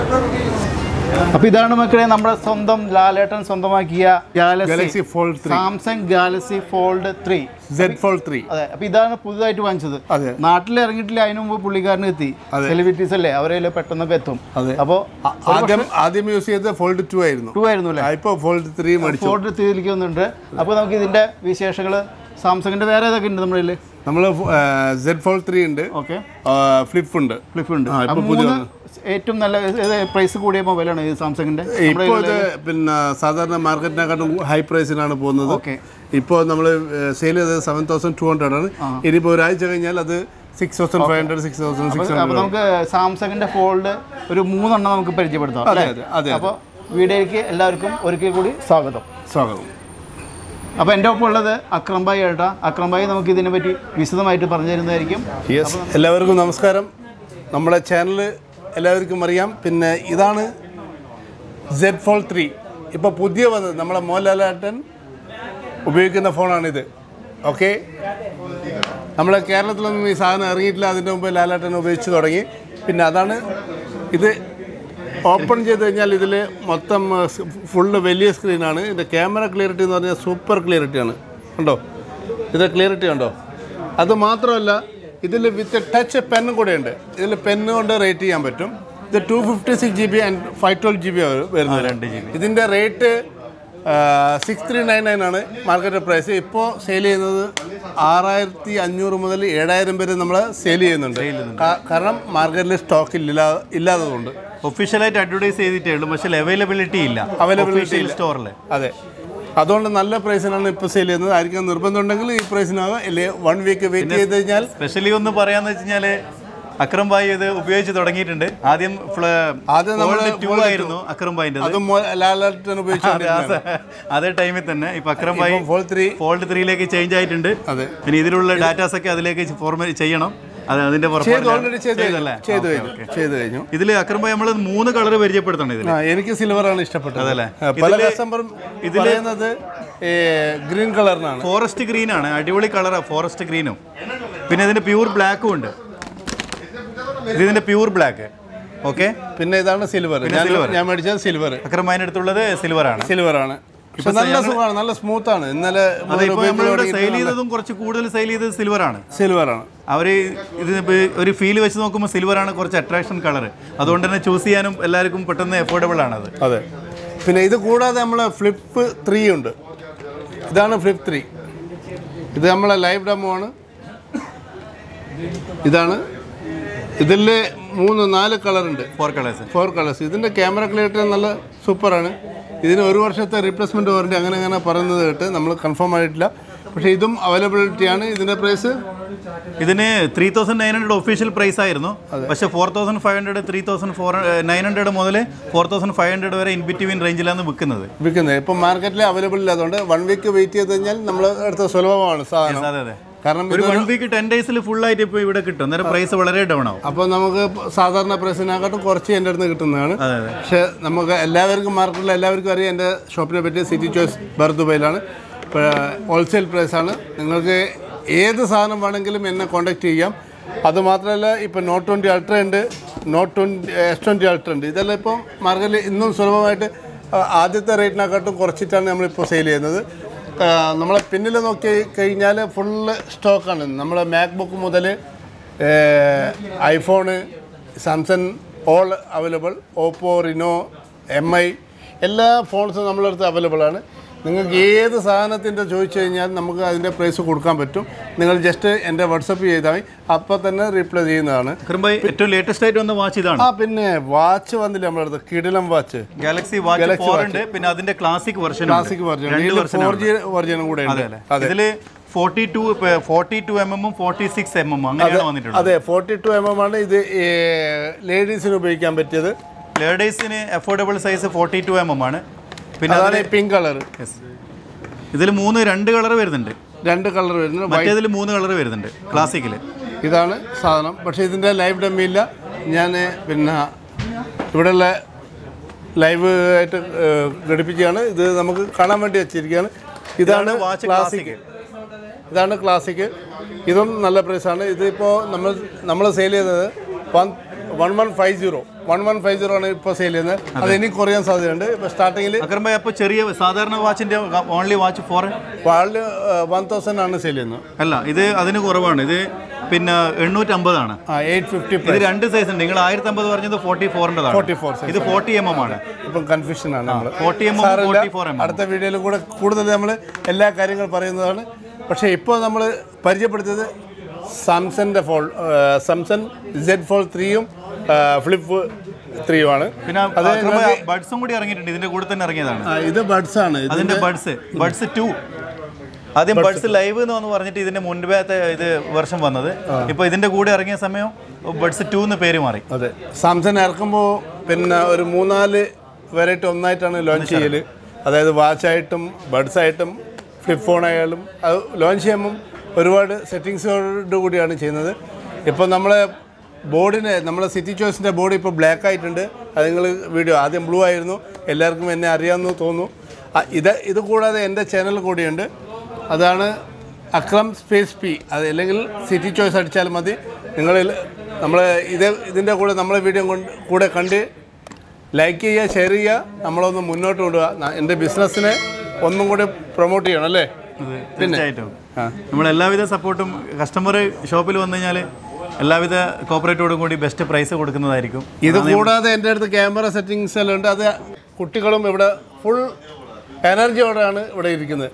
അപ്പൊ ഇതാണ് മക്കളെ നമ്മുടെ സ്വന്തം ലാലേട്ടൻ സ്വന്തമാക്കിയ Galaxy Galaxy Fold 3. Samsung Galaxy fold three Z fold three അതെ അപ്പൊ ഇതാണ് പുതുതായിട്ട് വാങ്ങിച്ചത് അതെ. നാട്ടിൽ ഇറങ്ങിയിട്ടില്ല അതിനു മുമ്പ് പുള്ളിക്കാരന് എത്തി അതെ. സെലിബ്രിറ്റീസ് അല്ലേ അവരെ പെട്ടെന്നൊക്കെ എത്തും അതെ. അപ്പോ ആദ്യം ആദ്യം യൂസ് ചെയ്തത് ഫോൾഡ് ടു ആയിരുന്നു ടു ആയിരുന്നു അല്ലേ ഇപ്പോൾ ഫോൾഡ് ത്രീ മേടിച്ചു ഫോൾഡ് ത്രീയിലേക്ക് വന്നിട്ടുണ്ട് അപ്പൊ നമുക്ക് ഇതിന്റെ വിശേഷങ്ങൾ സാംസങ്ങിന്റെ വേറെ ഏതൊക്കെ ഉണ്ട് നമ്മുടെ കയ്യില് നമ്മൾ സെഡ് ഫോൾ ത്രീ ഉണ്ട് ഓക്കെ ഫ്ലിപ്പ് ഉണ്ട് ഫ്ലിപ്പ് ഉണ്ട് ആ, ഇപ്പൊ അപ്പൊ പുതിയ മൂന്ന് ഏറ്റവും നല്ല പ്രൈസ് കൂടിയ മൊബൈലാണ് ഇത് സാംസങ്ങിന്റെ ഇപ്പോൾ ഇത് പിന്നെ സാധാരണ മാർക്കറ്റിനെക്കാട്ടും ഹൈ പ്രൈസിനാണ് പോകുന്നത് ഓക്കെ ഇപ്പോൾ നമ്മൾ സെയിൽ ചെയ്തത് സെവൻ തൗസൻഡ് ടു ഹൺഡ്രഡ് ആണ് ഇനിയിപ്പോൾ ഒരാഴ്ച കഴിഞ്ഞാൽ അത് six thousand five hundred six thousand six അപ്പൊ ഹൺഡ്രഡ് നമുക്ക് സാംസങ്ങിന്റെ ഫോൾഡ് ഒരു മൂന്നെണ്ണം നമുക്ക് പരിചയപ്പെടുത്താം അതെ അല്ലേ? അതെ അതെ അപ്പോൾ വീഡിയോയ്ക്ക് എല്ലാവർക്കും ഒരിക്കൽ കൂടി സ്വാഗതം സ്വാഗതം അപ്പോൾ എൻ്റെ ഒപ്പം ഉള്ളത് അക്രം ഭായി ഏട്ടാ അക്രം ഭായി നമുക്ക് ഇതിനെ പറ്റി വിശദമായിട്ട് പറഞ്ഞു തരുന്നതായിരിക്കും യെസ് എല്ലാവർക്കും നമസ്കാരം നമ്മുടെ ചാനൽ എല്ലാവർക്കും അറിയാം പിന്നെ ഇതാണ് സെഡ് ഫോൾ ത്രീ ഇപ്പോൾ പുതിയ വന്നത് നമ്മളെ മോഹൻലാലേട്ടൻ ഉപയോഗിക്കുന്ന ഫോണാണിത് ഓക്കെ നമ്മളെ കേരളത്തിലൊന്നും ഈ സാധനം ഇറങ്ങിയിട്ടില്ല അതിൻ്റെ മുമ്പ് ലാലേട്ടൻ ഉപയോഗിച്ച് തുടങ്ങി പിന്നെ അതാണ് ഇത് ഓപ്പൺ ചെയ്ത് കഴിഞ്ഞാൽ ഇതിൽ മൊത്തം ഫുള്ള് വലിയ സ്ക്രീനാണ് ഇതിൻ്റെ ക്യാമറ ക്ലിയറിറ്റി എന്ന് പറഞ്ഞാൽ സൂപ്പർ ക്ലിയറിറ്റിയാണ് കണ്ടോ ഇത് ക്ലിയറിറ്റി കണ്ടോ അത് മാത്രമല്ല ഇതിൽ വിത്ത് ടച്ച് പെന്നും കൂടെ ഉണ്ട് ഇതിൽ പെന്ന് കൊണ്ട് റേറ്റ് ചെയ്യാൻ പറ്റും ഇത് two fifty six G B and five twelve G B വരുന്നത് രണ്ട് ജി ബി ഇതിൻ്റെ rate six three nine nine ആണ് മാർക്കറ്റ് പ്രൈസ് ഇപ്പോൾ സെയിൽ ചെയ്യുന്നത് ആറായിരത്തി അഞ്ഞൂറ് മുതൽ ഏഴായിരം വരെ നമ്മൾ സെയിൽ ചെയ്യുന്നുണ്ട് കാ- കാരണം മാർക്കറ്റിൽ സ്റ്റോക്ക് ഇല്ല ഇല്ലാത്തതുകൊണ്ട് ഒഫീഷ്യലായിട്ട് അഡ്വർടൈസ് ചെയ്തിട്ടേ ഉള്ളൂ പക്ഷേ അവൈലബിലിറ്റി ഇല്ല Availability ഇല്ല. സ്റ്റോറിൽ അതെ അതുകൊണ്ട് നല്ല പ്രൈസിനാണ് ഇപ്പോൾ സെയിൽ ചെയ്യുന്നത് ആയിരിക്കും നിർബന്ധം ഉണ്ടെങ്കിൽ ഈ പ്രൈസിനാകും അല്ലെങ്കിൽ വൺ വീക്ക് വെയിറ്റ് ചെയ്ത് കഴിഞ്ഞാൽ സ്പെഷ്യലി ഒന്ന് പറയാന്ന് വെച്ച് കഴിഞ്ഞാല് അക്രം ഭായി ഇത് ഉപയോഗിച്ച് തുടങ്ങിയിട്ടുണ്ട് ആദ്യം ആദ്യം നമ്മള് ടു ആയിരുന്നു അക്രം ഭായിന്റെ അതും ലാലാട്ടൻ ഉപയോഗിച്ചുകൊണ്ടിരിക്കുന്നത് അതേ ടൈമിൽ തന്നെ ഇപ്പൊ അക്രം ഭായി ഫോൾ ത്രീ ഫോൾഡ് ത്രീയിലേക്ക് ചേഞ്ച് ആയിട്ടുണ്ട് അതെ ഇനി ഇതിലുള്ള ഡാറ്റാസ് ഒക്കെ അതിലേക്ക് ഫോർമാറ്റ് ചെയ്യണം അത് അതിന്റെ ചെയ്തു ഓൾറെഡി ചെയ്ത് കഴിഞ്ഞു ചെയ്തല്ലേ ചെയ്തു കഴിഞ്ഞു ചെയ്തു കഴിഞ്ഞു ഇതിൽ അക്രം ഭായി നമ്മൾ മൂന്ന് കളർ പരിചയപ്പെടുത്തണം ഇതിൽ ആ എനിക്ക് സിൽവർ ആണ് ഇഷ്ടപ്പെട്ടത് അതല്ലേ? ആ, പല ഇതില്- കസ്റ്റമറും പറയുന്നത് ഗ്രീൻ കളറിനാണ് ഫോറസ്റ്റ് ഗ്രീൻ ആണ് അടിപൊളി കളറാണ് ഫോറസ്റ്റ് ഗ്രീനും പിന്നെ ഇതിന്റെ പ്യൂർ ബ്ലാക്കും ഉണ്ട് ഇത് ഇതിന്റെ പ്യൂർ ബ്ലാക്ക് ഓക്കെ പിന്നെ ഇതാണ് സിൽവർ ഞാൻ silver. ഞാൻ മേടിച്ചത് സിൽവർ അക്രം ഭായിന്റെ അടുത്തുള്ളത് സിൽവർ ആണ് സിൽവർ ആണ് പക്ഷെ നല്ല സുഖമാണ് നല്ല സ്മൂത്ത് ആണ് ഇന്നലെ അതെ ഇപ്പോൾ നമ്മളിവിടെ സെയിൽ ചെയ്തതും കുറച്ച് കൂടുതൽ സെയിൽ ചെയ്തത് സിൽവർ ആണ് സിൽവർ ആണ് അവർ ഇത് ഇപ്പൊ ഒരു ഫീൽ വെച്ച് നോക്കുമ്പോൾ സിൽവർ ആണ് കുറച്ച് അട്രാക്ഷൻ കളർ അതുകൊണ്ട് തന്നെ ചൂസ് ചെയ്യാനും എല്ലാവർക്കും പെട്ടെന്ന് എഫോർഡബിൾ ആണത് അതെ പിന്നെ ഇത് കൂടാതെ നമ്മളെ ഫ്ലിപ്പ് ത്രീ ഉണ്ട് ഇതാണ് ഫ്ലിപ്പ് ത്രീ ഇത് നമ്മളെ ലൈവ് ഡെമോ ആണ് ഇതാണ് ഇതിൽ മൂന്ന് നാല് കളറുണ്ട് ഫോർ കളേഴ്സ് ഫോർ കളേഴ്സ് ഇതിൻ്റെ ക്യാമറ ക്ലിയറിറ്റി നല്ല സൂപ്പറാണ് ഇതിന് ഒരു വർഷത്തെ റീപ്ലേസ്മെൻറ്റ് വാറണ്ടി അങ്ങനെ അങ്ങനെ പറയുന്നത് കേട്ട് നമ്മൾ കൺഫേം ആയിട്ടില്ല പക്ഷേ ഇതും അവൈലബിലിറ്റിയാണ് ഇതിൻ്റെ പ്രൈസ് ഇതിന് three thousand nine hundred official price ആയിരുന്നു പക്ഷേ four thousand five hundred three thousand four nine hundred മുതൽ ഫോർ തൗസൻഡ് ഫൈവ് ഹൺഡ്രഡ് വരെ ഇൻ ബിറ്റ്വീൻ റേഞ്ചിലാണ് വിൽക്കുന്നത് വിൽക്കുന്നത് ഇപ്പം മാർക്കറ്റിൽ അവൈലബിൾ ഇല്ലാത്തതുകൊണ്ട് വൺ വീക്ക് വെയിറ്റ് ചെയ്ത് കഴിഞ്ഞാൽ നമ്മൾ അടുത്ത സുലഭമാണ് സാധനം അതെ അതെ കാരണം ഒരു വൺ വീക്ക് ടെൻ ഡേയ്സിൽ ഫുൾ ആയിട്ട് ഇപ്പോൾ ഇവിടെ കിട്ടും അന്നേരം പ്രൈസ് വളരെ ഡൗൺ ആവും അപ്പോൾ നമുക്ക് സാധാരണ പ്രൈസിനെക്കാട്ടും കുറച്ച് എൻ്റെ അടുത്ത് കിട്ടുന്നതാണ് അതെ അതെ പക്ഷേ നമുക്ക് എല്ലാവർക്കും മാർക്കറ്റിൽ എല്ലാവർക്കും അറിയാം എൻ്റെ ഷോപ്പിനെ പറ്റി സിറ്റി ചോയ്സ് ബർദുബൈയിലാണ് ഇപ്പോൾ ഹോൾസെയിൽ പ്രൈസാണ് നിങ്ങൾക്ക് ഏത് സാധനം വേണമെങ്കിലും എന്നെ കോൺടാക്ട് ചെയ്യാം അതുമാത്രമല്ല ഇപ്പോൾ നോട്ട് ട്വൻറ്റി അൾട്ര ഉണ്ട് note twenty S twenty ultra ഉണ്ട് ഇതെല്ലാം ഇപ്പോൾ മാർക്കറ്റിൽ ഇന്നും സുലഭമായിട്ട് ആ, ആദ്യത്തെ റേറ്റിനെക്കാട്ടും കുറച്ചിട്ടാണ് നമ്മളിപ്പോൾ സെയിൽ ചെയ്യുന്നത് ആ, നമ്മളെ പിന്നിൽ നോക്കി കഴിഞ്ഞാൽ ഫുള്ള് സ്റ്റോക്കാണ് നമ്മളെ മാക്ബുക്ക് മുതൽ iPhone Samsung all available Oppo Reno M I എല്ലാ ഫോൺസും നമ്മളെ അടുത്ത് അവൈലബിൾ ആണ് നിങ്ങൾക്ക് ഏത് സാധനത്തിൻ്റെ ചോദിച്ചു കഴിഞ്ഞാൽ നമുക്ക് അതിൻ്റെ പ്രൈസ് കൊടുക്കാൻ പറ്റും നിങ്ങൾ ജസ്റ്റ് എൻ്റെ വാട്സപ്പ് ചെയ്താൽ മതി അപ്പോൾ തന്നെ റീപ്ലൈ ചെയ്യുന്നതാണ് കൃംബായി ഏറ്റവും ലേറ്റസ്റ്റ് ആയിട്ട് വന്ന വാച്ച് ഇതാണ് ആ പിന്നെ വാച്ച് വന്നില്ല നമ്മുടെ അടുത്ത് കിടിലം വാച്ച് ഗാലക്സി വാച്ച് ഫോർ ഉണ്ട് പിന്നെ അതിന്റെ classic version classic version four G വെർജനും കൂടെ ഉണ്ട് അതെ ഇതില് forty two forty two M എമ്മും ഫോർട്ടി സിക്സ് എം എം അങ്ങനെയാണ് വന്നിട്ടുള്ളത് അതെ ഫോർട്ടി ടു എം എം ആണ് ഇത് ലേഡീസിന് ഉപയോഗിക്കാൻ പറ്റിയത് ലേഡീസിന് affordable size forty two M M ആണ് പിന്നെ അതാണ് ഈ പിങ്ക് കളർ ഇതിൽ മൂന്ന് രണ്ട് കളർ വരുന്നുണ്ട് രണ്ട് കളർ വരുന്നത് മറ്റേതിൽ മൂന്ന് കളർ വരുന്നുണ്ട് ക്ലാസിക്കില് ഇതാണ് സാധനം പക്ഷേ ഇതിൻ്റെ ലൈവ് ഡമ്മി ഇല്ല ഞാൻ പിന്നെ ഇവിടെയുള്ള ലൈവ് ആയിട്ട് ഏഹ്, ഘടിപ്പിക്കുകയാണ് ഇത് നമുക്ക് കാണാൻ വേണ്ടി വെച്ചിരിക്കുകയാണ് ഇതാണ് വാച്ച് ക്ലാസിക് ഇതാണ് ക്ലാസിക് ഇതും നല്ല പ്രൈസാണ് ഇതിപ്പോൾ നമ്മൾ നമ്മൾ സെയിൽ ചെയ്തത് one one one five zero one one five zero ആണ് ഇപ്പോൾ സെയിൽ ചെയ്യുന്നത് അത് ഇനി കുറയാൻ സാധ്യതയുണ്ട് ഇപ്പോൾ സ്റ്റാർട്ടിങ്ങിൽ അക്രം ഭായ് അപ്പോൾ ചെറിയ സാധാരണ വാച്ചിന്റെ ഓൺലി വാച്ച് ഫോർ വാളിൽ വൺ തൗസൻഡ് ആണ് സെയിൽ ചെയ്യുന്നത് അല്ല ഇത് അതിന് കുറവാണ് ഇത് പിന്നെ എണ്ണൂറ്റമ്പതാണ് ആ എയ്റ്റ് ഫിഫ്റ്റി ഇത് രണ്ട് സൈസ് ഉണ്ട് നിങ്ങൾ ആയിരത്തി അമ്പത് പറഞ്ഞത് ഫോർട്ടി ഫോറിൻ്റെതാണ് 44 size. ഇത് ഫോർട്ടി എം എം ആണ് ഇപ്പം കൺഫ്യൂഷൻ ആണ് നമ്മൾ ഫോർട്ടി എം എം സാറില്ല ഫോർട്ടി ഫോർ എം എം അടുത്ത വീഡിയോയിൽ കൂടെ കൂടുതൽ നമ്മൾ എല്ലാ കാര്യങ്ങളും പറയുന്നതാണ് പക്ഷേ ഇപ്പോൾ നമ്മൾ പരിചയപ്പെടുത്തിയത് സാംസങ്ങിൻ്റെ ഫോൾ സാംസങ് സെഡ് ഫോൾ ത്രീയും ഫ്ലിപ്പ് ത്രീയും ആണ് പിന്നെ ബഡ്സും കൂടി ഇറങ്ങിയിട്ടുണ്ട് ഇതിന്റെ കൂടെ തന്നെ ഇറങ്ങിയതാണ് ആ, ഇത് ബഡ്സ് ആണ് ഇത് അതിന്റെ ബഡ്സ് ബഡ്സ് ടു ആദ്യം ബഡ്സ് ലൈവ് എന്ന് വന്ന് പറഞ്ഞിട്ട് ഇതിന്റെ മുൻപത്തെ ഇത് വർഷം വന്നത് ഇപ്പൊ ഇതിന്റെ കൂടെ ഇറങ്ങിയ സമയം ബഡ്സ് ടു എന്ന് പേര് മാറി അതെ സാംസങ് ഇറക്കുമ്പോൾ പിന്നെ ഒരു മൂന്നാല് വെറൈറ്റി ഒന്നായിട്ടാണ് ലോഞ്ച് ചെയ്യൽ അതായത് വാച്ചായിട്ടും ബഡ്സായിട്ടും ഫ്ലിപ്പ് ഫോൺ ആയാലും അത് ലോഞ്ച് ചെയ്യുമ്പം ഒരുപാട് സെറ്റിങ്സോട് കൂടിയാണ് ചെയ്യുന്നത് ഇപ്പോൾ നമ്മളെ ബോർഡിന് നമ്മളെ സിറ്റി ചോയ്സിൻ്റെ ബോർഡ് ഇപ്പോൾ ബ്ലാക്ക് ആയിട്ടുണ്ട് അത് നിങ്ങൾ വീഡിയോ ആദ്യം ബ്ലൂ ആയിരുന്നു എല്ലാവർക്കും എന്നെ അറിയാമെന്ന് തോന്നുന്നു ആ, ഇത് ഇത് കൂടാതെ എൻ്റെ ചാനൽ കൂടിയുണ്ട് അതാണ് അക്രം സ്പേസ് പി അത് അല്ലെങ്കിൽ സിറ്റി ചോയ്സ് അടിച്ചാൽ മതി നിങ്ങൾ നമ്മൾ ഇത് ഇതിൻ്റെ കൂടെ നമ്മളെ വീഡിയോ കൊണ്ട് കൂടെ കണ്ട് ലൈക്ക് ചെയ്യുക ഷെയർ ചെയ്യുക നമ്മളൊന്ന് മുന്നോട്ട് കൊണ്ടുപോകുക ന- എൻ്റെ ബിസിനസ്സിനെ ഒന്നും കൂടി പ്രൊമോട്ട് ചെയ്യണം അല്ലേ തീർച്ചയായിട്ടും നമ്മൾ എല്ലാവിധ സപ്പോർട്ടും കസ്റ്റമർ ഷോപ്പിൽ വന്നു കഴിഞ്ഞാൽ എല്ലാവിധ കോപ്പറേറ്റോടും കൂടി ബെസ്റ്റ് പ്രൈസ് കൊടുക്കുന്നതായിരിക്കും ഇത് കൂടാതെ എൻ്റെ അടുത്ത് ക്യാമറ സെറ്റിങ്സ് എല്ലാം ഉണ്ട് അത് കുട്ടികളും ഇവിടെ ഫുൾ എനർജിയോടെയാണ് ഇവിടെ ഇരിക്കുന്നത്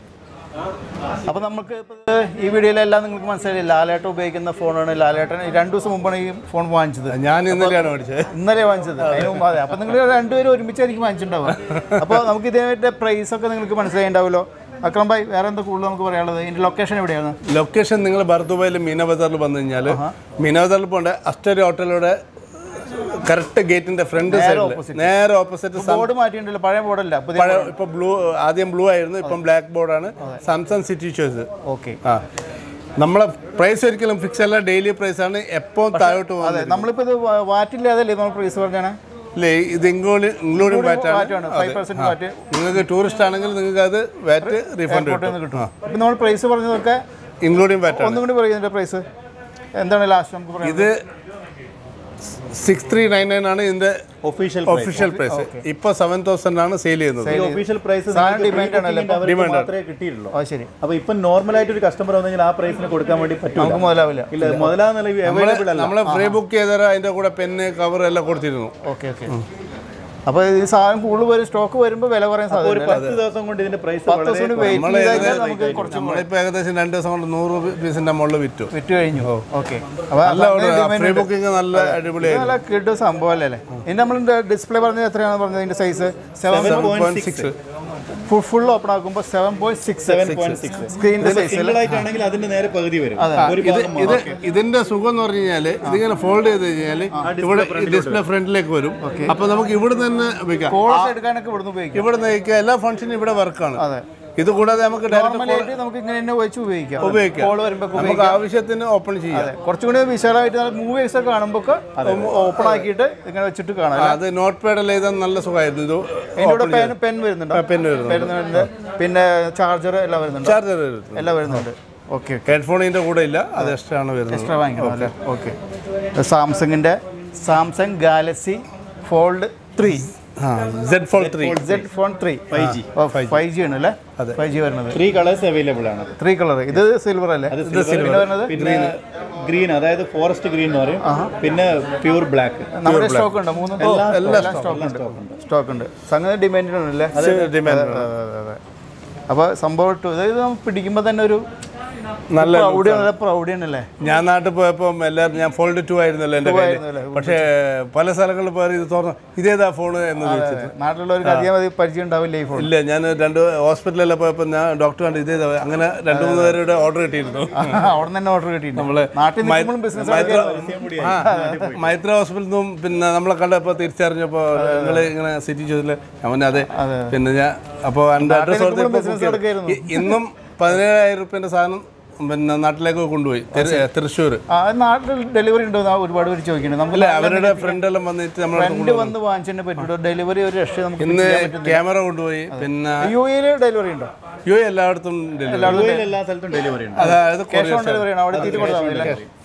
അപ്പോൾ നമുക്ക് ഇപ്പോൾ ഈ വീഡിയോയിലെല്ലാം നിങ്ങൾക്ക് മനസ്സിലായി ലാലേട്ടൻ ഉപയോഗിക്കുന്ന ഫോണാണ് ലാലേട്ടൻ രണ്ട് ദിവസം മുമ്പാണ് ഈ ഫോൺ വാങ്ങിച്ചത് ഞാൻ ഇന്നലെയാണ് പഠിച്ചത് ഇന്നലെ വാങ്ങിച്ചത് അതിന് മുമ്പ് അതെ അപ്പോൾ നിങ്ങൾ രണ്ടുപേരും ഒരുമിച്ചായിരിക്കും വാങ്ങിച്ചിട്ടുണ്ടാവുക അപ്പോൾ നമുക്ക് ഇതിൻ്റെ പ്രൈസ് ഒക്കെ നിങ്ങൾക്ക് മനസ്സിലായിണ്ടാവുമല്ലോ അക്രം ഭായ് വേറെ എന്താ കൂടുതൽ നമുക്ക് പറയാനുള്ളത് ഇതിൻ്റെ ലൊക്കേഷൻ എവിടെയാണ് ലൊക്കേഷൻ നിങ്ങൾ ബർദുബായിൽ മീന ബസാറിൽ വന്നു കഴിഞ്ഞാൽ മീന ബസാറിൽ പോകേണ്ട അസ്റ്ററി ഹോട്ടലിലൂടെ കറക്റ്റ് ഗേറ്റിന്റെ ഫ്രണ്ട് സൈഡിൽ നേരെ ഓപ്പോസിറ്റ് ബോർഡ് മാറ്റിയിട്ടുണ്ടല്ലോ പഴയ ബോർഡല്ല പുതിയ പഴയ ഇപ്പൊ ബ്ലൂ ആദ്യം ബ്ലൂ ആയിരുന്നു ഇപ്പം ബ്ലാക്ക് ബോർഡാണ് സാംസങ് സിറ്റി ചോയ്സ് ഓക്കെ ആ നമ്മളെ പ്രൈസ് ഒരിക്കലും ഫിക്സ് അല്ല ഡെയിലി പ്രൈസ് ആണ് എപ്പോൾ താഴോട്ട് അതെ പോകുന്നത് നമ്മളിപ്പോൾ ഇത് വാ- വാറ്റില്ലാതല്ലേ നമ്മൾ പ്രൈസ് പറഞ്ഞാണ് ഇല്ലേ ഇത് ഇൻക്ലൂഡിങ് ഇൻക്ലൂഡിംഗ് വാറ്റ് വാറ്റാണ് ആണ് ഫൈവ് പെർസെൻറ്റ് വാറ്റ് നിങ്ങൾക്ക് ടൂറിസ്റ്റ് ആണെങ്കിൽ നിങ്ങൾക്ക് അത് വാറ്റ് റീഫണ്ട് കോട്ടയം കിട്ടും കിട്ടും ഇപ്പം നമ്മൾ പ്രൈസ് പറഞ്ഞതൊക്കെ ഇൻക്ലൂഡിംഗ് വാറ്റ് ആണ് ഒന്നും കൂടി പറയുന്നതിൻ്റെ പ്രൈസ് എന്താണ് ലാസ്റ്റ് നമുക്ക് പറയാം ഇത് സിക്സ് ത്രീ നയൻ നയൻ ആണ് ഇതിന്റെ ഒഫീഷ്യൽ ഒഫീഷ്യൽ പ്രൈസ് ഇപ്പൊ സെവൻ തൗസൻഡ് ആണ് സെയിൽ ചെയ്യുന്നത് ഒഫീഷ്യൽ പ്രൈസ് സാധനം demand ആണല്ലോ ഇപ്പം. Demand ആണ്. മാത്രമേ കിട്ടിയിട്ടുള്ളൂ ആ ശരി അപ്പൊ ഇപ്പൊ നോർമൽ ആയിട്ട് ഒരു കസ്റ്റമർ വന്നു കഴിഞ്ഞാൽ ആ പ്രൈസിന് കൊടുക്കാൻ വേണ്ടി പറ്റില്ല നമുക്ക് മുതലാവില്ല ഇല്ല മുതലാകുന്ന അവൈലബിൾ അല്ല നമ്മള് ഫ്രീ ബുക്ക് ചെയ്തേരം അതിന്റെ കൂടെ പെന്ന് കവർ എല്ലാം കൊടുത്തിരുന്നു ഓക്കെ ഓക്കെ അപ്പോൾ ഈ സാധനം കൂടുതൽ വരും സ്റ്റോക്ക് വരുമ്പോൾ വില പറയാൻ ഒരു സാധ്യത പത്ത് ദിവസം കൊണ്ട് ഇതിന്റെ പ്രൈസ് പത്ത് ദിവസം കൊണ്ട് വെയിറ്റ് നമ്മള് ചെയ്ത് കഴിഞ്ഞാൽ നമുക്ക് കുറച്ച് നമ്മളിപ്പോ ഏകദേശം രണ്ട് ദിവസം കൊണ്ട് നൂറ് പീസിന്റെ മുകളിൽ വിറ്റു വിറ്റ് കഴിഞ്ഞു ഓക്കെ അപ്പോൾ നല്ല ഫ്രീ ബുക്കിംഗ് നല്ല അടിപൊളിയായിരുന്നു നല്ല കിട്ടും സംഭവം അല്ലേ ഇതിന്റെ നമ്മൾ ഡിസ്പ്ലേ പറഞ്ഞത് എത്രയാണ് പറഞ്ഞത് ഇതിന്റെ size seven point six full open ആക്കുമ്പോൾ സെവൻ പോയിന്റ് സിക്സ് സ്ക്രീനിന്റെ സൈസ് സിംഗിൾ ആയിട്ടാണെങ്കിൽ അതിന്റെ നേരെ പകുതി വരും ഒരു ഇത് ഭാഗം ഇത് ഇതിന്റെ സുഖം എന്ന് പറഞ്ഞു കഴിഞ്ഞാല് ഇതിങ്ങനെ ഫോൾഡ് ചെയ്ത് കഴിഞ്ഞാല് ഇവിടെ ഡിസ്പ്ലേ ഫ്രണ്ടിലേക്ക് വരും അപ്പൊ നമുക്ക് ഇവിടെ തന്നെ ഉപയോഗിക്കാം കോളൊക്കെ എടുക്കാനൊക്കെ ഇവിടുന്ന് ഉപയോഗിക്കും ഇവിടെ നയിക്കുക എല്ലാ ഫംഗ്ഷനും ഇവിടെ വർക്കാണ് അതെ ഇത് കൂടാതെ നമുക്ക് ഡയറക്റ്റ് നോർമലായിട്ട് നമുക്ക് ഇങ്ങനെ തന്നെ വെച്ച് ഉപയോഗിക്കാം ഉപയോഗിക്കാം കോൾ വരുമ്പോൾ നമുക്ക് ആവശ്യത്തിന് ഓപ്പൺ ചെയ്യാം കുറച്ചും കൂടി വിശാലമായിട്ട് നല്ല മൂവീസ് ഒക്കെ കാണുമ്പോൾ ഓപ്പൺ ആക്കിയിട്ട് ഇങ്ങനെ വെച്ചിട്ട് കാണാം അത് നോട്ട് പാഡ് എല്ലാം എഴുതാൻ നല്ല സുഖമായിരുന്നു ഇത് അതിൻ്റെ കൂടെ പെൻ പെൻ വരുന്നുണ്ടോ പെൻ വരുന്നു പെൻ വരുന്നുണ്ട് പിന്നെ ചാർജർ എല്ലാം വരുന്നുണ്ട് ചാർജർ വരുന്നു എല്ലാം വരുന്നുണ്ട് ഓക്കെ ഹെഡ്ഫോണിന്റെ കൂടെ ഇല്ല അത് എക്സ്ട്രാ ആണ് വരുന്നത് എക്സ്ട്രാ വാങ്ങിക്കണം അല്ലേ ഓക്കെ സാംസങ്ങിൻ്റെ Samsung Galaxy fold three Z fold three Z phone three five G five G ആണ് അല്ലേ ഫൈവ് ജി വരുന്നത് ത്രീ കളേഴ്സ് അവൈലബിൾ ആണ് ത്രീ കളർ ഇത് സിൽവർ അല്ലേ ഇത് സിൽവർ വരുന്നത് പിന്നെ ഗ്രീൻ അതായത് ഫോറസ്റ്റ് ഗ്രീൻ എന്ന് പറയും പിന്നെ പ്യൂർ ബ്ലാക്ക് നമ്മുടെ സ്റ്റോക്ക് ഉണ്ട് മൂന്ന് എല്ലാം സ്റ്റോക്ക് ഉണ്ട് സ്റ്റോക്ക് ഉണ്ട് സംഗതി ഡിമാൻഡ് ഉണ്ടല്ലേ ഡിമാൻഡ് അപ്പോൾ സംഭവം ഇട്ടു അതായത് നമുക്ക് പിടിക്കുമ്പോൾ തന്നെ ഒരു നല്ല പ്രൗഢി നല്ല പ്രൗഢിയാണല്ലേ ഞാൻ നാട്ടിൽ പോയപ്പോൾ എല്ലാവരും ഞാൻ ഫോൾഡ് ടു ആയിരുന്നല്ലോ എൻ്റെ കയ്യിൽ ആയിരുന്നല്ലേ? പക്ഷേ പല സ്ഥലങ്ങളിൽ പോയി ഇത് തുറന്നു ഇതേതാ ഫോൺ എന്ന് ചോദിച്ചിട്ട് നാട്ടിലുള്ളവർക്ക് അധികം അധികം പരിചയം ഉണ്ടാവില്ല ഈ ഫോൺ ഇല്ല ഞാൻ രണ്ട് ഹോസ്പിറ്റലിൽ പോയപ്പോൾ ഞാൻ ഡോക്ടർ കണ്ട് ഇതേതാ അങ്ങനെ രണ്ട് മൂന്ന് പേരുടെ ഓർഡർ കിട്ടിയിരുന്നു അവിടെ തന്നെ ഓർഡർ കിട്ടിയിട്ടുണ്ട് നമ്മള് നാട്ടിൽ നിൽക്കുമ്പോഴും ബിസിനസ് ആ, മൈത്ര ഹോസ്പിറ്റലിൽ നിന്നും പിന്നെ നമ്മളെ കണ്ടപ്പോൾ തിരിച്ചറിഞ്ഞപ്പോൾ നിങ്ങൾ ഇങ്ങനെ സിറ്റി ചോദിച്ചില്ല അവൻ അതെ പിന്നെ ഞാൻ അപ്പോൾ എൻ്റെ അഡ്രസ് നിൽക്കുമ്പോഴും business നടക്കുകയായിരുന്നു. ഇന്നും പതിനേഴായിരം റുപ്യൻ്റെ സാധനം പിന്നെ നാട്ടിലേക്ക് കൊണ്ടുപോയി തിരു- തൃശ്ശൂർ ആ നാട്ടിൽ ഡെലിവറി ഉണ്ടോ എന്ന് ഒരുപാട് പേര് ചോദിക്കുന്നുണ്ട് നമുക്ക് അല്ല അവരുടെ ഫ്രണ്ടെല്ലാം വന്നിട്ട് നമ്മളെ ഫ്രണ്ട് വന്ന് വാങ്ങിച്ചതിനെ പറ്റൂട്ടോ ഡെലിവറി ഒരു രക്ഷ നമുക്ക് ഇന്ന് ക്യാമറ കൊണ്ടുപോയി പിന്നെ യു എയിൽ ഡെലിവറി ഉണ്ടോ യു എ എല്ലായിടത്തും ഡെലിവറി എല്ലാ സ്ഥലത്തും ഡെലിവറി ഉണ്ട് അതായത് ക്യാഷ് ഓൺ ഡെലിവറി ആണ് അവിടെ എത്തിയിട്ട് കൊടുത്താൽ മതി അല്ലേ അതെ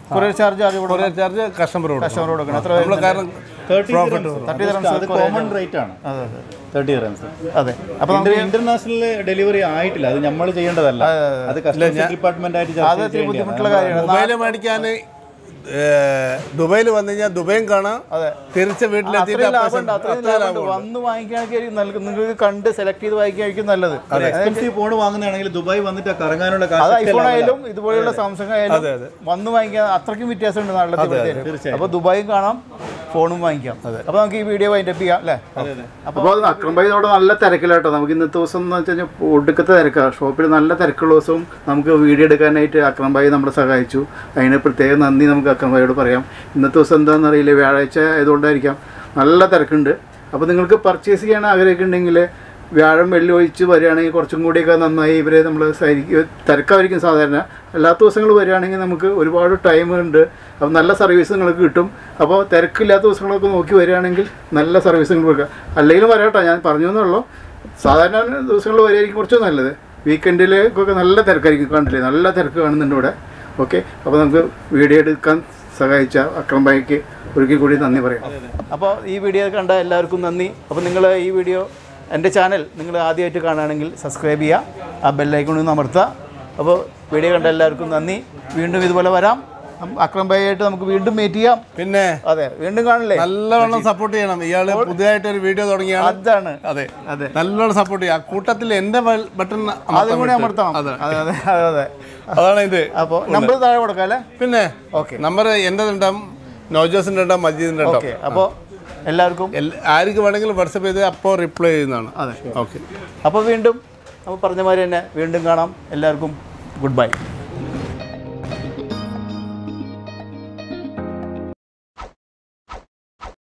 കൊറിയർ ചാർജ് അത് ഇവിടെ കൊറിയർ ചാർജ് കസ്റ്റമർ കസ്റ്റമർ കൊടുക്കണം എത്ര നമ്മൾ കാരണം തേർട്ടി തർട്ടി അത് കോമൺ റേറ്റ് ആണ് അതെ അതെ തേർട്ടി റൺസ് അതെ അപ്പോൾ ഇന്റർനാഷണൽ ഡെലിവറി ആയിട്ടില്ല അത് നമ്മൾ ചെയ്യേണ്ടതല്ല അത് കസ്റ്റമേഴ്സ് ഡിപ്പാർട്ട്മെന്റ് ആയിട്ട് ചർച്ച അത് ഇത്തിരി ബുദ്ധിമുട്ടുള്ള കാര്യമാണ് മൊബൈൽ മേടിക്കാൻ ദുബൈയിൽ വന്നു കഴിഞ്ഞാൽ ദുബൈയും കാണാം അതെ തിരിച്ച് വീട്ടിലെത്തിയിട്ട് അത്രയും അപ്പോൾ ലാഭമുണ്ട് അത്രയും ലാഭമുണ്ട് വന്ന് വാങ്ങിക്കുകയാണെങ്കിൽ നല്ല നിങ്ങൾക്ക് കണ്ട് സെലക്ട് ചെയ്ത് വാങ്ങിക്കുകയായിരിക്കും നല്ലത് എക്സ്പെൻസീവ് ഫോൺ വാങ്ങുന്നതാണെങ്കിൽ ദുബായ് വന്നിട്ട് ആ കറങ്ങാനുള്ള അത് കാശ് ഐഫോൺ ആയാലും ഇതുപോലെയുള്ള സാംസങ് ആയാലും വന്ന് വാങ്ങിക്കാൻ അത്രയ്ക്കും വ്യത്യാസമുണ്ട് നാട്ടിലത്തെ അപ്പോൾ ദുബായും കാണാം ഫോണും വാങ്ങിക്കാം അപ്പോൾ നമുക്ക് ഈ വീഡിയോ വൈൻഡപ്പ് ചെയ്യാം അല്ലേ അപ്പോൾ അത് അക്രം ഭായി അവിടെ നല്ല തിരക്കിലാട്ടോ നമുക്ക് ഇന്നത്തെ ദിവസം എന്ന് വെച്ച് കഴിഞ്ഞാൽ ഒടുക്കത്തെ തിരക്കാണ് ഷോപ്പിൽ നല്ല തിരക്കുള്ള ദിവസവും നമുക്ക് വീഡിയോ എടുക്കാനായിട്ട് അക്രം ഭായി നമ്മളെ സഹായിച്ചു അതിന് പ്രത്യേകം നന്ദി നമുക്ക് അക്രം ഭായിയോട് പറയാം ഇന്നത്തെ ദിവസം എന്താണെന്ന് അറിയില്ല വ്യാഴാഴ്ച ആയതുകൊണ്ടായിരിക്കാം നല്ല തിരക്കുണ്ട് അപ്പോൾ നിങ്ങൾക്ക് പർച്ചേസ് ചെയ്യാൻ ആഗ്രഹിക്കുന്നുണ്ടെങ്കിൽ വ്യാഴം വെള്ളി ഒഴിച്ച് വരികയാണെങ്കിൽ കുറച്ചും കൂടിയൊക്കെ നന്നായി ഇവരെ നമ്മൾ തിരക്കായിരിക്കും സാധാരണ അല്ലാത്ത ദിവസങ്ങൾ വരികയാണെങ്കിൽ നമുക്ക് ഒരുപാട് ടൈം ഉണ്ട് അപ്പോൾ നല്ല സർവീസ് നിങ്ങൾക്ക് കിട്ടും അപ്പോൾ തിരക്കില്ലാത്ത ദിവസങ്ങളൊക്കെ നോക്കി വരികയാണെങ്കിൽ നല്ല സർവീസ് നിങ്ങൾ കൊടുക്കുക അല്ലെങ്കിലും വരാട്ടോ ഞാൻ പറഞ്ഞു എന്നുള്ളൂ സാധാരണ ദിവസങ്ങളിൽ വരികയായിരിക്കും കുറച്ച് നല്ലത് വീക്കെൻഡിലേക്കൊക്കെ നല്ല തിരക്കായിരിക്കും കണ്ടില്ലേ നല്ല തിരക്ക് കാണുന്നുണ്ട് ഇവിടെ ഓക്കെ അപ്പോൾ നമുക്ക് വീഡിയോ എടുക്കാൻ സഹായിച്ച അക്രം ഭായിക്ക് ഒരിക്കൽ കൂടി നന്ദി പറയാം അപ്പോൾ ഈ വീഡിയോ കണ്ട എല്ലാവർക്കും നന്ദി അപ്പോൾ നിങ്ങൾ ഈ വീഡിയോ എൻ്റെ ചാനൽ നിങ്ങൾ ആദ്യമായിട്ട് കാണുകയാണെങ്കിൽ സബ്സ്ക്രൈബ് ചെയ്യുക ആ ബെല്ലൈക്കൺ ഒന്ന് അമർത്തുക അപ്പോൾ വീഡിയോ കണ്ട എല്ലാവർക്കും നന്ദി വീണ്ടും ഇതുപോലെ വരാം നം- അക്രം ഭായിയായിട്ട് നമുക്ക് വീണ്ടും മീറ്റ് ചെയ്യാം പിന്നെ അതെ വീണ്ടും കാണില്ലേ നല്ലവണ്ണം സപ്പോർട്ട് ചെയ്യണം ഇയാള് പുതിയതായിട്ട് ഒരു വീഡിയോ തുടങ്ങിയാണ് അതാണ് അതെ അതെ നല്ലോണം സപ്പോർട്ട് ചെയ്യുക ആ കൂട്ടത്തിൽ എന്റെ ബട്ടൺ അതും കൂടി അമർത്തണം അതെ അതെ അതെ അതെ അതാണ് ഇത് അപ്പോൾ നമ്പർ താഴെ കൊടുക്കാം അല്ലേ പിന്നെ ഓക്കെ നമ്പർ എൻ്റെ ഉണ്ടാവും നോജോസിൻ്റെ ഉണ്ടാവും മജീദിൻ്റെ ഉണ്ടാവും ഓക്കെ അപ്പോൾ എല്ലാവർക്കും എല്ല- ആർക്ക് വേണമെങ്കിലും വാട്സപ്പ് ചെയ്ത് അപ്പോൾ റിപ്ലൈ ചെയ്യുന്നതാണ് അതെ ഓക്കെ അപ്പോൾ വീണ്ടും നമ്മൾ പറഞ്ഞ മാതിരി തന്നെ വീണ്ടും കാണാം എല്ലാവർക്കും ഗുഡ് ബൈ